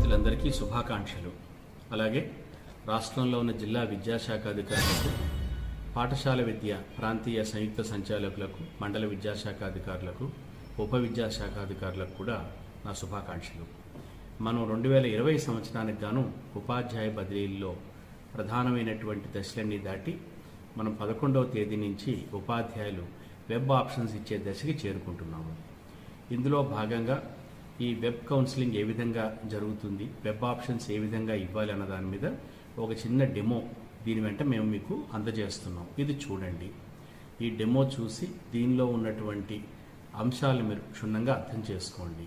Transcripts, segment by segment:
విద్యార్థులందరికీ శుభాకాంక్షలు అలాగే రాష్ట్రంలో ఉన్న జిల్లా విద్యాశాఖ అధికారులకు పాఠశాల విద్య ప్రాంతీయ సంయుక్త సంచాలకులకు మండల విద్యాశాఖ అధికారులకు ఉప విద్యాశాఖ అధికారులకు కూడా నా శుభాకాంక్షలు మనం రెండు వేల ఇరవై సంవత్సరానికి గాను ఉపాధ్యాయ బదిలీల్లో ప్రధానమైనటువంటి దశలన్నీ దాటి మనం పదకొండవ తేదీ నుంచి ఉపాధ్యాయులు వెబ్ ఆప్షన్స్ ఇచ్చే దశకి చేరుకుంటున్నాము ఇందులో భాగంగా ఈ వెబ్ కౌన్సిలింగ్ ఏ విధంగా జరుగుతుంది వెబ్ ఆప్షన్స్ ఏ విధంగా ఇవ్వాలి అన్న దాని మీద ఒక చిన్న డెమో దీని వెంట మేము మీకు అందజేస్తున్నాం ఇది చూడండి ఈ డెమో చూసి దీనిలో ఉన్నటువంటి అంశాలను మీరు క్షుణ్ణంగా అర్థం చేసుకోండి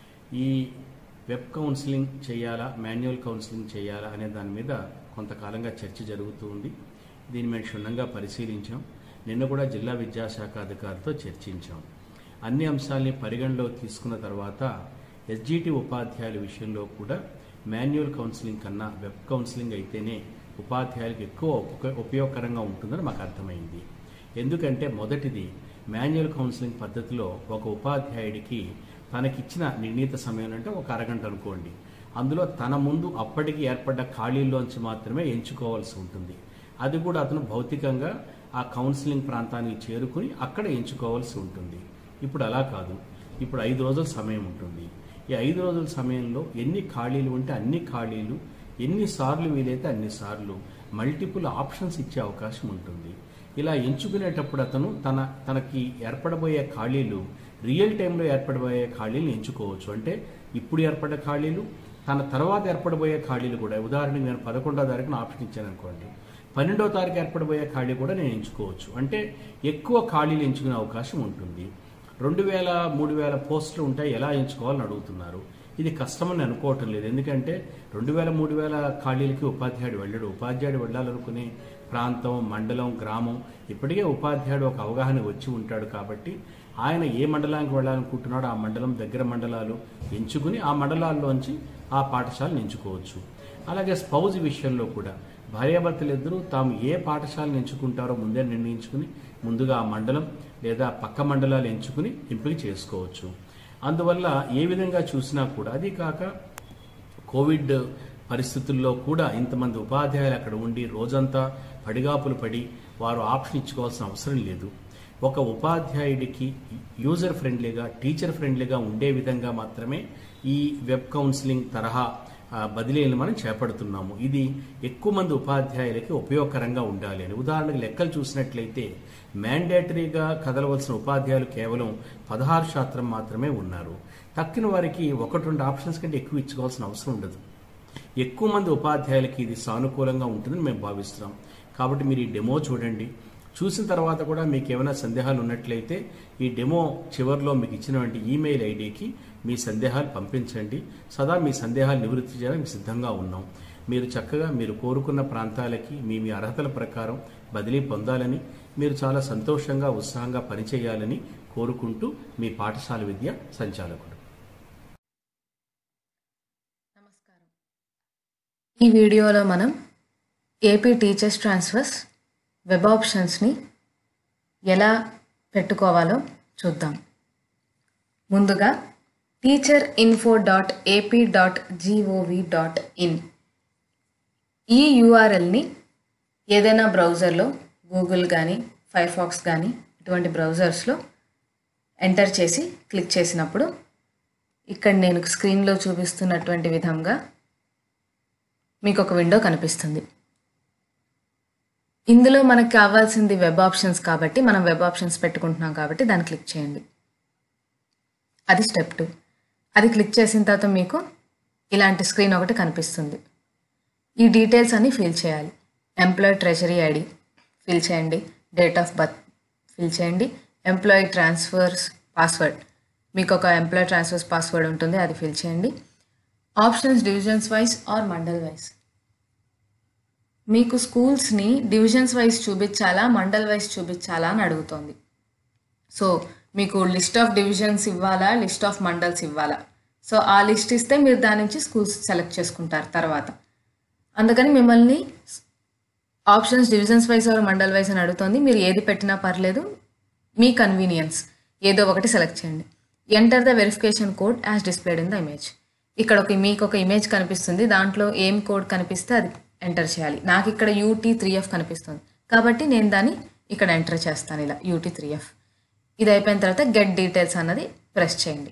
ఈ వెబ్ కౌన్సిలింగ్ చేయాలా మాన్యువల్ కౌన్సిలింగ్ చేయాలా అనే దాని మీద కొంతకాలంగా చర్చ జరుగుతూ ఉంది దీన్ని మేము క్షుణ్ణంగా పరిశీలించాం నిన్న కూడా జిల్లా విద్యాశాఖ అధికారితో చర్చించాం అన్ని అంశాల్ని పరిగణలో తీసుకున్న తర్వాత ఎస్జిటి ఉపాధ్యాయుల విషయంలో కూడా మాన్యువల్ కౌన్సిలింగ్ కన్నా వెబ్ కౌన్సిలింగ్ అయితేనే ఉపాధ్యాయులకు ఎక్కువ ఉప- ఉపయోగకరంగా ఉంటుందని మాకు అర్థమైంది ఎందుకంటే మొదటిది మాన్యువల్ కౌన్సిలింగ్ పద్ధతిలో ఒక ఉపాధ్యాయుడికి తనకిచ్చిన నిర్ణీత సమయం అంటే ఒక అరగంట అనుకోండి అందులో తన ముందు అప్పటికి ఏర్పడ్డ ఖాళీల్లోంచి మాత్రమే ఎంచుకోవాల్సి ఉంటుంది అది కూడా అతను భౌతికంగా ఆ కౌన్సిలింగ్ ప్రాంతానికి చేరుకుని అక్కడ ఎంచుకోవాల్సి ఉంటుంది ఇప్పుడు అలా కాదు ఇప్పుడు ఐదు రోజుల సమయం ఉంటుంది ఈ ఐదు రోజుల సమయంలో ఎన్ని ఖాళీలు ఉంటే అన్ని ఖాళీలు ఎన్నిసార్లు వీలైతే అన్నిసార్లు మల్టిపుల్ ఆప్షన్స్ ఇచ్చే అవకాశం ఉంటుంది ఇలా ఎంచుకునేటప్పుడు అతను తన తనకి ఏర్పడబోయే ఖాళీలు రియల్ టైంలో ఏర్పడబోయే ఖాళీలను ఎంచుకోవచ్చు అంటే ఇప్పుడు ఏర్పడ్డ ఖాళీలు తన తర్వాత ఏర్పడబోయే ఖాళీలు కూడా ఉదాహరణకి నేను పదకొండో తారీఖున ఆప్షన్ ఇచ్చాను అనుకోండి పన్నెండో తారీఖు ఏర్పడబోయే ఖాళీ కూడా నేను ఎంచుకోవచ్చు అంటే ఎక్కువ ఖాళీలు ఎంచుకునే అవకాశం ఉంటుంది రెండు వేల మూడు వేల పోస్టులు ఉంటాయి ఎలా ఎంచుకోవాలని అడుగుతున్నారు ఇది కష్టమని అనుకోవటం లేదు ఎందుకంటే రెండు వేల మూడు వేల ఖాళీలకి ఉపాధ్యాయుడు వెళ్ళడు ఉపాధ్యాయుడు వెళ్ళాలనుకునే ప్రాంతం మండలం గ్రామం ఇప్పటికే ఉపాధ్యాయుడు ఒక అవగాహన వచ్చి ఉంటాడు కాబట్టి ఆయన ఏ మండలానికి వెళ్ళాలనుకుంటున్నాడో ఆ మండలం దగ్గర మండలాలు ఎంచుకుని ఆ మండలాల్లోంచి ఆ పాఠశాలను ఎంచుకోవచ్చు అలాగే స్పౌజ్ విషయంలో కూడా భార్యాభర్తలు ఇద్దరూ తాము ఏ పాఠశాలను ఎంచుకుంటారో ముందే నిర్ణయించుకుని ముందుగా ఆ మండలం లేదా పక్క మండలాలు ఎంచుకుని ఎంపిక చేసుకోవచ్చు అందువల్ల ఏ విధంగా చూసినా కూడా అది కాక కోవిడ్ పరిస్థితుల్లో కూడా ఇంతమంది ఉపాధ్యాయులు అక్కడ ఉండి రోజంతా పడిగాపులు పడి వారు ఆప్షన్ ఇచ్చుకోవాల్సిన అవసరం లేదు ఒక ఉపాధ్యాయుడికి యూజర్ ఫ్రెండ్లీగా టీచర్ ఫ్రెండ్లీగా ఉండే విధంగా మాత్రమే ఈ వెబ్ కౌన్సిలింగ్ తరహా ఆ, బదిలీలను మనం చేపడుతున్నాము ఇది ఎక్కువ మంది ఉపాధ్యాయులకి ఉపయోగకరంగా ఉండాలి అని ఉదాహరణకు లెక్కలు చూసినట్లయితే మ్యాండేటరీగా కదలవలసిన ఉపాధ్యాయులు కేవలం పదహారు శాతం మాత్రమే ఉన్నారు తక్కిన వారికి ఒకటి రెండు ఆప్షన్స్ కంటే ఎక్కువ ఇచ్చుకోవాల్సిన అవసరం ఉండదు ఎక్కువ మంది ఉపాధ్యాయులకి ఇది సానుకూలంగా ఉంటుందని మేము భావిస్తున్నాం కాబట్టి మీరు ఈ డెమో చూడండి చూసిన తర్వాత కూడా మీకు ఏమైనా సందేహాలు ఉన్నట్లయితే ఈ డెమో చివరిలో మీకు ఇచ్చినటువంటి ఈమెయిల్ ఐడికి మీ సందేహాలు పంపించండి సదా మీ సందేహాలు నివృత్తి చేయడానికి సిద్ధంగా ఉన్నాం మీరు చక్కగా మీరు కోరుకున్న ప్రాంతాలకి మీ మీ అర్హతల ప్రకారం బదిలీ పొందాలని మీరు చాలా సంతోషంగా ఉత్సాహంగా పనిచేయాలని కోరుకుంటూ మీ పాఠశాల విద్య సంచాలకుడు ఈ వీడియోలో మనం ఏపీ టీచర్స్ ట్రాన్స్ఫర్స్ వెబ్ ఆప్షన్స్ని ఎలా పెట్టుకోవాలో చూద్దాం ముందుగా teacher info dot AP dot gov dot in ఈ యూఆర్ఎల్ని ఏదైనా బ్రౌజర్లో గూగుల్ కానీ ఫైర్ఫాక్స్ కానీ ఇటువంటి బ్రౌజర్స్లో ఎంటర్ చేసి క్లిక్ చేసినప్పుడు ఇక్కడ నేను స్క్రీన్లో చూపిస్తున్నటువంటి విధంగా మీకు ఒక విండో కనిపిస్తుంది ఇందులో మనకు కావాల్సింది వెబ్ ఆప్షన్స్ కాబట్టి మనం వెబ్ ఆప్షన్స్ పెట్టుకుంటున్నాం కాబట్టి దాన్ని క్లిక్ చేయండి అది స్టెప్ టూ అది క్లిక్ చేసిన తర్వాత మీకు ఇలాంటి స్క్రీన్ ఒకటి కనిపిస్తుంది ఈ డీటెయిల్స్ అన్ని ఫిల్ చేయాలి ఎంప్లాయ్ ట్రెజరీ ఐడి ఫిల్ చేయండి డేట్ ఆఫ్ బర్త్ ఫిల్ చేయండి ఎంప్లాయీ ట్రాన్స్ఫర్స్ పాస్వర్డ్ మీకు ఒక ఎంప్లాయ్ ట్రాన్స్ఫర్స్ పాస్వర్డ్ ఉంటుంది అది ఫిల్ చేయండి options divisions wise or mandal wise మీకు స్కూల్స్ని డివిజన్స్ వైజ్ చూపించాలా మండల్ వైజ్ చూపించాలా అని అడుగుతోంది సో మీకు లిస్ట్ ఆఫ్ డివిజన్స్ ఇవ్వాలా లిస్ట్ ఆఫ్ మండల్స్ ఇవ్వాలా సో ఆ లిస్ట్ ఇస్తే మీరు దాని నుంచి స్కూల్స్ సెలెక్ట్ చేసుకుంటారు తర్వాత అందుకని మిమ్మల్ని options divisions wise or mandal wise అని అడుగుతోంది మీరు ఏది పెట్టినా పర్లేదు మీ కన్వీనియన్స్ ఏదో ఒకటి సెలెక్ట్ చేయండి enter the verification code as displayed in the image ఇక్కడ ఒక మీకు ఒక ఇమేజ్ కనిపిస్తుంది దాంట్లో ఏం కోడ్ కనిపిస్తే అది ఎంటర్ చేయాలి నాకు ఇక్కడ యూటీ త్రీ ఎఫ్ కనిపిస్తుంది కాబట్టి నేను దాన్ని ఇక్కడ ఎంటర్ చేస్తాను ఇలా యూటీ త్రీ ఎఫ్ ఇది అయిపోయిన తర్వాత గెట్ డీటెయిల్స్ అన్నది ప్రెస్ చేయండి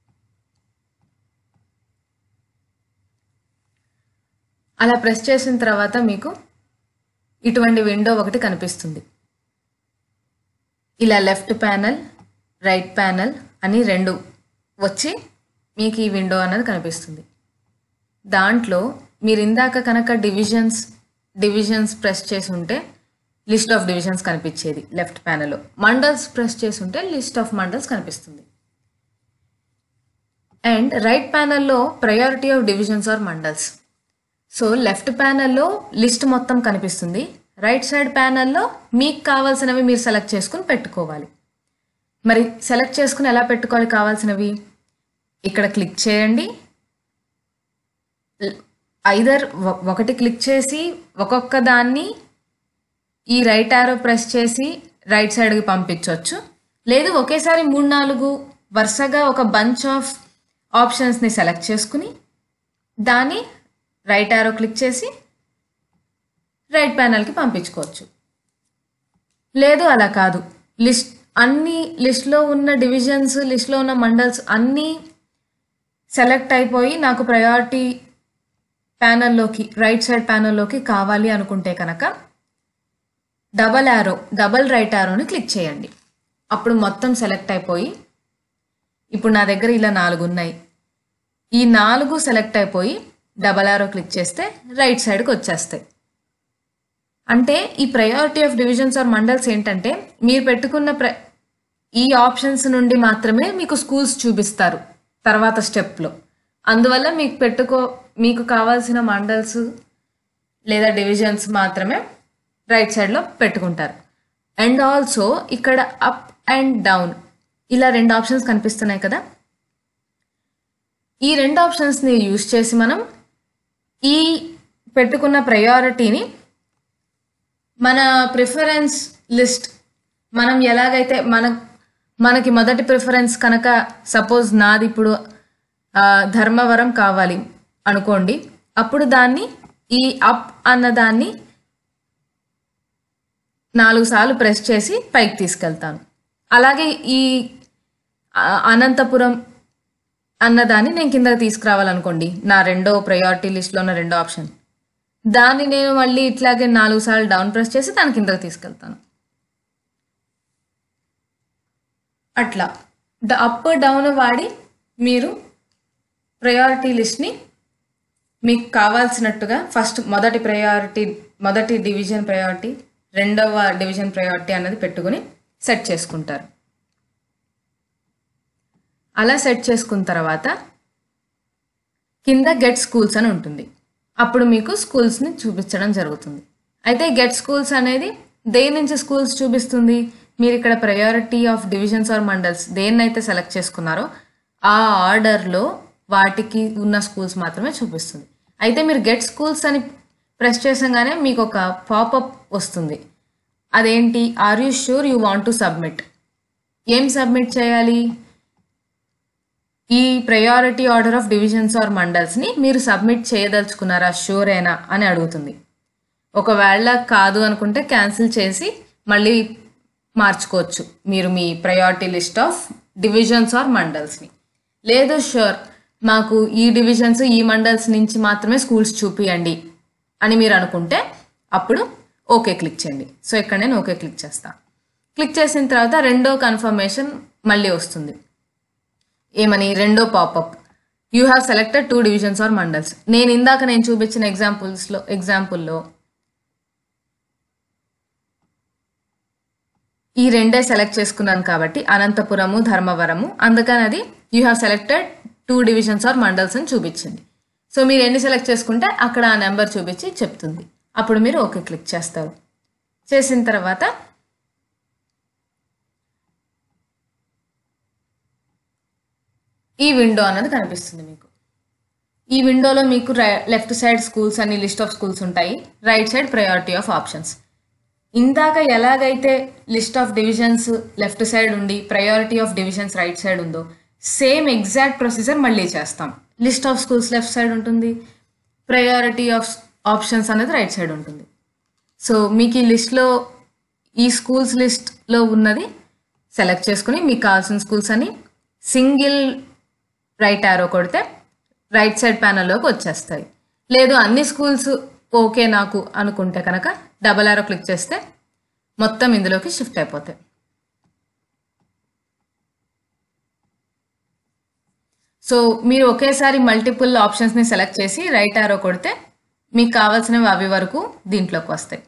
అలా ప్రెస్ చేసిన తర్వాత మీకు ఇటువంటి విండో ఒకటి కనిపిస్తుంది ఇలా లెఫ్ట్ ప్యానల్ రైట్ ప్యానల్ అని రెండు వచ్చి మీకు ఈ విండో అన్నది కనిపిస్తుంది దాంట్లో మీరు ఇందాక కనుక డివిజన్స్ డివిజన్స్ ప్రెస్ చేసి ఉంటే లిస్ట్ ఆఫ్ డివిజన్స్ కనిపించేది లెఫ్ట్ ప్యానల్లో మండల్స్ ప్రెస్ చేసి ఉంటే లిస్ట్ ఆఫ్ మండల్స్ కనిపిస్తుంది అండ్ రైట్ ప్యానల్లో priority of divisions or mandals so left ప్యానల్లో లిస్ట్ మొత్తం కనిపిస్తుంది రైట్ సైడ్ ప్యానల్లో మీకు కావాల్సినవి మీరు సెలెక్ట్ చేసుకుని పెట్టుకోవాలి మరి సెలెక్ట్ చేసుకుని ఎలా పెట్టుకోవాలి కావాల్సినవి ఇక్కడ క్లిక్ చేయండి ఐదర్ ఒకటి క్లిక్ చేసి ఒక్కొక్క దాన్ని ఈ రైట్ ఆరో ప్రెస్ చేసి రైట్ సైడ్కి పంపించవచ్చు లేదు ఒకేసారి మూడు నాలుగు వరుసగా ఒక బంచ్ ఆఫ్ ఆప్షన్స్ని సెలెక్ట్ చేసుకుని దాన్ని రైట్ ఆరో క్లిక్ చేసి రైట్ ప్యానల్కి పంపించుకోవచ్చు లేదు అలా కాదు లిస్ట్ అన్ని లిస్ట్లో ఉన్న డివిజన్స్ లిస్ట్లో ఉన్న మండల్స్ అన్నీ సెలెక్ట్ అయిపోయి నాకు ప్రయారిటీ ప్యానల్లోకి రైట్ సైడ్ ప్యానల్లోకి కావాలి అనుకుంటే కనుక డబల్ యారో డబల్ రైట్ యారోని క్లిక్ చేయండి అప్పుడు మొత్తం సెలెక్ట్ అయిపోయి ఇప్పుడు నా దగ్గర ఇలా నాలుగు ఉన్నాయి ఈ నాలుగు సెలెక్ట్ అయిపోయి డబల్ యారో క్లిక్ చేస్తే రైట్ సైడ్కి వచ్చేస్తాయి అంటే ఈ priority of divisions or mandals ఏంటంటే మీరు పెట్టుకున్న ప్ర ఈ ఆప్షన్స్ నుండి మాత్రమే మీకు స్కూల్స్ చూపిస్తారు తర్వాత స్టెప్లో అందువల్ల మీకు పెట్టుకో మీకు కావాల్సిన మండల్స్ లేదా డివిజన్స్ మాత్రమే రైట్ సైడ్లో పెట్టుకుంటారు అండ్ ఆల్సో ఇక్కడ అప్ అండ్ డౌన్ ఇలా రెండు ఆప్షన్స్ కనిపిస్తున్నాయి కదా ఈ రెండు ఆప్షన్స్ని యూజ్ చేసి మనం ఈ పెట్టుకున్న ప్రయారిటీని మన ప్రిఫరెన్స్ లిస్ట్ మనం ఎలాగైతే మన మనకి మొదటి ప్రిఫరెన్స్ కనుక సపోజ్ నాది ఇప్పుడు ఆ, ధర్మవరం కావాలి అనుకోండి అప్పుడు దాన్ని ఈ అప్ అన్న దాన్ని నాలుగు సార్లు ప్రెస్ చేసి పైకి తీసుకెళ్తాను అలాగే ఈ ఆ, అనంతపురం అన్నదాన్ని నేను కిందకి తీసుకురావాలనుకోండి నా రెండో ప్రయారిటీ లిస్ట్లో ఉన్న రెండో ఆప్షన్ దాన్ని నేను మళ్ళీ ఇట్లాగే నాలుగు సార్లు డౌన్ ప్రెస్ చేసి దాని కిందకి తీసుకెళ్తాను అట్లా ద అప్ డౌన్ వాడి మీరు ప్రయారిటీ లిస్ట్ని మీకు కావాల్సినట్టుగా ఫస్ట్ మొదటి ప్రయారిటీ మొదటి డివిజన్ ప్రయారిటీ రెండవ డివిజన్ ప్రయారిటీ అన్నది పెట్టుకుని సెట్ చేసుకుంటారు అలా సెట్ చేసుకున్న తర్వాత కింద గెట్ స్కూల్స్ అని ఉంటుంది అప్పుడు మీకు స్కూల్స్ని చూపించడం జరుగుతుంది అయితే గెట్ స్కూల్స్ అనేది దేని నుంచి స్కూల్స్ చూపిస్తుంది మీరు ఇక్కడ priority of divisions or mandals దేన్నైతే సెలెక్ట్ చేసుకున్నారో ఆ ఆర్డర్లో వాటికి ఉన్న స్కూల్స్ మాత్రమే చూపిస్తుంది అయితే మీరు గెట్ స్కూల్స్ అని ప్రెస్ చేసంగానే మీకు ఒక పాపప్ వస్తుంది అదేంటి are you sure you want to submit ఏం సబ్మిట్ చేయాలి ఈ priority order of divisions or మండల్స్ని మీరు సబ్మిట్ చేయదలుచుకున్నారా షూరేనా అని అడుగుతుంది ఒకవేళ కాదు అనుకుంటే క్యాన్సిల్ చేసి మళ్ళీ మార్చుకోవచ్చు మీరు మీ priority list of divisions or మండల్స్ని లేదు షూర్ మాకు ఈ డివిజన్స్ ఈ మండల్స్ నుంచి మాత్రమే స్కూల్స్ చూపియండి అని మీరు అనుకుంటే అప్పుడు ఓకే క్లిక్ చేయండి సో ఇక్కడ నేను ఓకే క్లిక్ చేస్తాను క్లిక్ చేసిన తర్వాత రెండో కన్ఫర్మేషన్ మళ్ళీ వస్తుంది ఏమని రెండో popup you have selected two divisions or mandals నేను ఇందాక నేను చూపించిన ఎగ్జాంపుల్స్లో ఎగ్జాంపుల్లో ఈ రెండే సెలెక్ట్ చేసుకున్నాను కాబట్టి అనంతపురము ధర్మవరము అందుకని అది you have selected two divisions or mandals అని చూపించింది సో మీరు ఎన్ని సెలెక్ట్ చేసుకుంటే అక్కడ ఆ నెంబర్ చూపించి చెప్తుంది అప్పుడు మీరు ఓకే క్లిక్ చేస్తారు చేసిన తర్వాత ఈ విండో అన్నది కనిపిస్తుంది మీకు ఈ విండోలో మీకు లెఫ్ట్ సైడ్ స్కూల్స్ అని లిస్ట్ ఆఫ్ స్కూల్స్ ఉంటాయి right side priority of options ఇందాక ఎలాగైతే list of divisions left side ఉండి priority of divisions right side ఉందో సేమ్ ఎగ్జాక్ట్ ప్రొసీజర్ మళ్ళీ చేస్తాం list of schools left side ఉంటుంది ప్రయారిటీ ఆఫ్ ఆప్షన్స్ అనేది రైట్ సైడ్ ఉంటుంది సో మీకు ఈ లిస్ట్లో ఈ స్కూల్స్ లిస్ట్లో ఉన్నది సెలెక్ట్ చేసుకుని మీకు కావాల్సిన స్కూల్స్ అని సింగిల్ రైట్ యారో కొడితే రైట్ సైడ్ ప్యానల్లోకి వచ్చేస్తాయి లేదు అన్ని స్కూల్స్ ఓకే నాకు అనుకుంటే కనుక డబల్ యారో క్లిక్ చేస్తే మొత్తం ఇందులోకి షిఫ్ట్ అయిపోతాయి సో మీరు ఒకేసారి మల్టిపుల్ ఆప్షన్స్ని సెలెక్ట్ చేసి రైట్ యారో కొడితే మీకు కావాల్సినవి అవి వరకు దీంట్లోకి వస్తాయి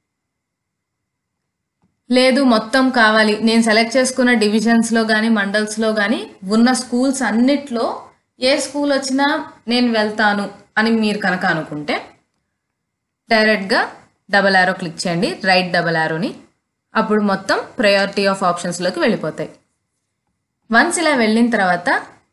లేదు మొత్తం కావాలి నేను సెలెక్ట్ చేసుకున్న డివిజన్స్లో కానీ మండల్స్లో కానీ ఉన్న స్కూల్స్ అన్నిట్లో ఏ స్కూల్ వచ్చినా నేను వెళ్తాను అని మీరు కనుక అనుకుంటే డైరెక్ట్గా డబల్ యారో క్లిక్ చేయండి రైట్ డబల్ యారోని అప్పుడు మొత్తం ప్రయారిటీ ఆఫ్ ఆప్షన్స్లోకి వెళ్ళిపోతాయి వన్స్ ఇలా వెళ్ళిన తర్వాత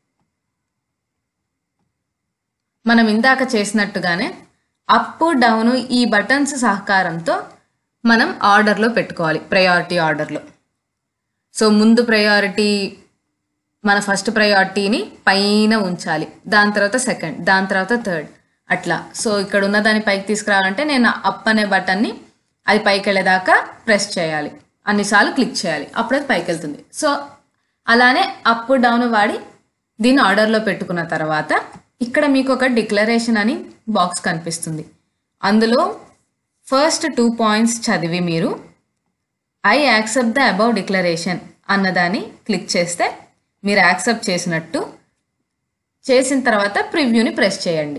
మనం ఇందాక చేసినట్టుగానే అప్ డౌన్ ఈ బటన్స్ సహకారంతో మనం ఆర్డర్లో పెట్టుకోవాలి ప్రయారిటీ ఆర్డర్లో సో ముందు ప్రయారిటీ మన ఫస్ట్ ప్రయారిటీని పైన ఉంచాలి దాని తర్వాత సెకండ్ దాని తర్వాత థర్డ్ అట్లా సో ఇక్కడ ఉన్న దాన్ని పైకి తీసుకురావాలంటే నేను అప్ అనే బటన్ని అది పైకి వెళ్ళేదాకా ప్రెస్ చేయాలి అన్నిసార్లు క్లిక్ చేయాలి అప్పుడు అది పైకి వెళ్తుంది సో అలానే అప్ డౌన్ వాడి దీన్ని ఆర్డర్లో పెట్టుకున్న తర్వాత ఇక్కడ మీకు ఒక డిక్లరేషన్ అని బాక్స్ కనిపిస్తుంది అందులో ఫస్ట్ టూ పాయింట్స్ చదివి మీరు I accept the above declaration అన్నదాన్ని క్లిక్ చేస్తే మీరు యాక్సెప్ట్ చేసినట్టు చేసిన తర్వాత ప్రివ్యూని ప్రెస్ చేయండి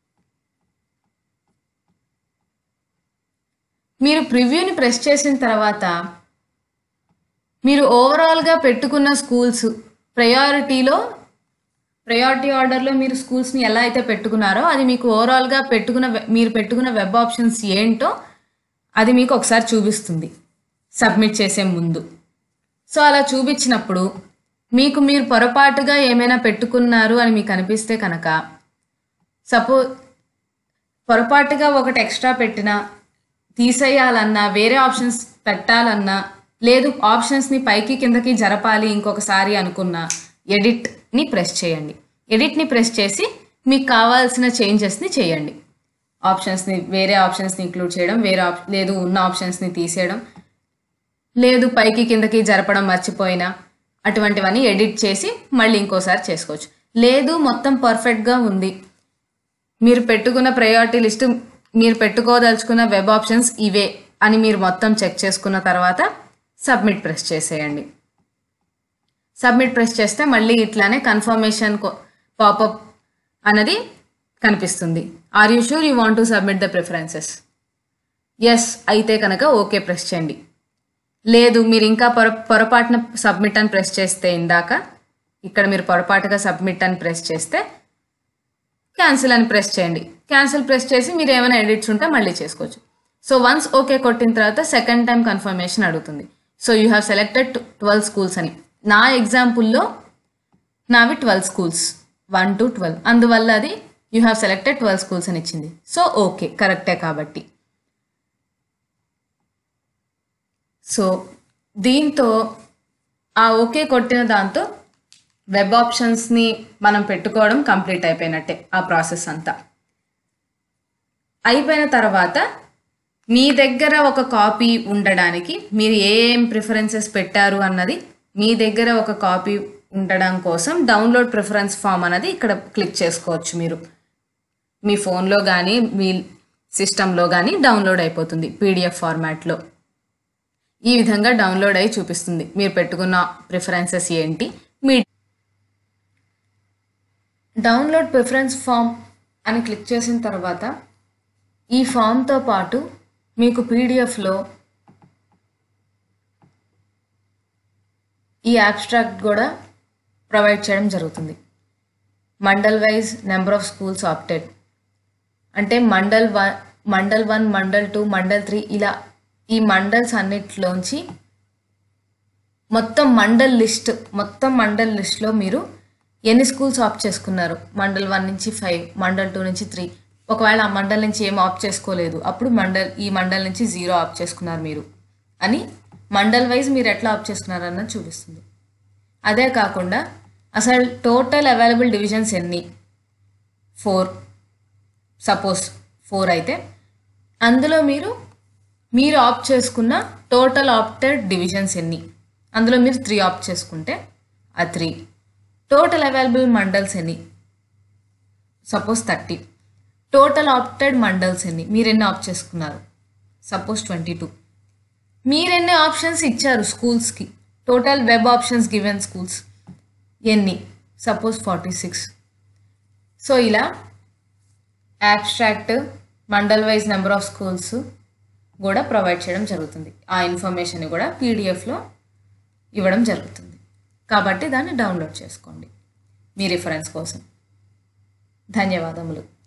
మీరు ప్రివ్యూని ప్రెస్ చేసిన తర్వాత మీరు ఓవరాల్గా పెట్టుకున్న స్కూల్స్ ప్రయారిటీలో ప్రయారిటీ ఆర్డర్లో మీరు స్కూల్స్ని ఎలా అయితే పెట్టుకున్నారో అది మీకు ఓవరాల్గా పెట్టుకున్న వె- మీరు పెట్టుకున్న వెబ్ ఆప్షన్స్ ఏంటో అది మీకు ఒకసారి చూపిస్తుంది సబ్మిట్ చేసే ముందు సో అలా చూపించినప్పుడు మీకు మీరు పొరపాటుగా ఏమైనా పెట్టుకున్నారు అని మీకు అనిపిస్తే కనుక సపోజ్ పొరపాటుగా ఒకటి ఎక్స్ట్రా పెట్టినా తీసేయాలన్నా వేరే ఆప్షన్స్ పెట్టాలన్నా లేదు ఆప్షన్స్ని పైకి కిందకి జరపాలి ఇంకొకసారి అనుకున్నా ఎడిట్ని ప్రెస్ చేయండి ఎడిట్ని ప్రెస్ చేసి మీకు కావాల్సిన చేంజెస్ని చేయండి ఆప్షన్స్ని వేరే ఆప్షన్స్ని ఇంక్లూడ్ చేయడం వేరే ఆప్ లేదు ఉన్న ఆప్షన్స్ని తీసేయడం లేదు పైకి కిందకి జరపడం మర్చిపోయినా అటువంటివన్నీ ఎడిట్ చేసి మళ్ళీ ఇంకోసారి చేసుకోవచ్చు లేదు మొత్తం పర్ఫెక్ట్గా ఉంది మీరు పెట్టుకున్న ప్రయారిటీ లిస్ట్ మీరు పెట్టుకోదలుచుకున్న వెబ్ ఆప్షన్స్ ఇవే అని మీరు మొత్తం చెక్ చేసుకున్న తర్వాత సబ్మిట్ ప్రెస్ చేసేయండి సబ్మిట్ ప్రెస్ చేస్తే మళ్ళీ ఇట్లానే కన్ఫర్మేషన్ పాపప్ అన్నది కనిపిస్తుంది are you sure you want to submit the preferences yes అయితే కనుక ఓకే ప్రెస్ చేయండి లేదు మీరు ఇంకా పొర పొరపాటున సబ్మిట్ అని ప్రెస్ చేస్తే ఇందాక ఇక్కడ మీరు పొరపాటుగా సబ్మిట్ అని ప్రెస్ చేస్తే క్యాన్సిల్ అని ప్రెస్ చేయండి క్యాన్సిల్ ప్రెస్ చేసి మీరు ఏమైనా ఎడిట్స్ ఉంటే మళ్ళీ చేసుకోవచ్చు సో వన్స్ ఓకే కొట్టిన తర్వాత సెకండ్ టైం కన్ఫర్మేషన్ అడుగుతుంది so you have selected twelve schools అని నా ఎగ్జాంపుల్లో నావి twelve schools one two twelve అందువల్ల అది you have selected twelve schools అని ఇచ్చింది సో ఓకే కరెక్టే కాబట్టి సో దీంతో ఆ ఓకే కొట్టిన దాంతో వెబ్ ఆప్షన్స్ని మనం పెట్టుకోవడం కంప్లీట్ అయిపోయినట్టే ఆ ప్రాసెస్ అంతా అయిపోయిన తర్వాత మీ దగ్గర ఒక కాపీ ఉండడానికి మీరు ఏం ప్రిఫరెన్సెస్ పెట్టారు అన్నది మీ దగ్గర ఒక కాపీ ఉండడం కోసం డౌన్లోడ్ ప్రిఫరెన్స్ ఫామ్ అనేది ఇక్కడ క్లిక్ చేసుకోవచ్చు మీరు మీ ఫోన్లో కానీ మీ సిస్టంలో కానీ డౌన్లోడ్ అయిపోతుంది పీడిఎఫ్ ఫార్మాట్లో ఈ విధంగా డౌన్లోడ్ అయి చూపిస్తుంది మీరు పెట్టుకున్న ప్రిఫరెన్సెస్ ఏంటి మీ డౌన్లోడ్ ప్రిఫరెన్స్ ఫామ్ అని క్లిక్ చేసిన తర్వాత ఈ ఫామ్తో పాటు మీకు పీడిఎఫ్లో ఈ యాబ్స్ట్రాక్ట్ కూడా ప్రొవైడ్ చేయడం జరుగుతుంది mandal wise number of schools opted అంటే mandal one mandal one mandal two mandal three ఇలా ఈ మండల్స్ అన్నిట్లోంచి మొత్తం మండల్ లిస్ట్ మొత్తం మండల్ లిస్ట్లో మీరు ఎన్ని స్కూల్స్ ఆప్ చేసుకున్నారు మండల్ వన్ నుంచి ఫైవ్ మండల్ టూ నుంచి త్రీ ఒకవేళ ఆ మండల్ నుంచి ఏం ఆప్ చేసుకోలేదు అప్పుడు మండల్ ఈ మండల్ నుంచి జీరో ఆప్ చేసుకున్నారు మీరు అని మండల్ వైజ్ మీరు ఎట్లా ఆప్ చేసుకున్నారు అన్నది చూపిస్తుంది అదే కాకుండా అసలు టోటల్ అవైలబుల్ డివిజన్స్ ఎన్ని ఫోర్ సపోజ్ ఫోర్ అయితే అందులో మీరు మీరు ఆప్ట్ చేసుకున్న టోటల్ ఆప్టెడ్ డివిజన్స్ ఎన్ని అందులో మీరు త్రీ ఆప్ట్ చేసుకుంటే ఆ త్రీ టోటల్ అవైలబుల్ మండల్స్ ఎన్ని suppose thirty total opted mandals ఎన్ని మీరు ఎన్ని ఆప్ట్ చేసుకున్నారు సపోజ్ ట్వంటీ టూ మీరెన్ని ఆప్షన్స్ ఇచ్చారు స్కూల్స్కి total web options given schools ఎన్ని సపోజ్ ఫార్టీ సిక్స్ సో ఇలా abstract mandal wise number of schools కూడా ప్రొవైడ్ చేయడం జరుగుతుంది ఆ ఇన్ఫర్మేషన్ కూడా పీడిఎఫ్లో ఇవ్వడం జరుగుతుంది కాబట్టి దాన్ని డౌన్లోడ్ చేసుకోండి మీ రిఫరెన్స్ కోసం ధన్యవాదములు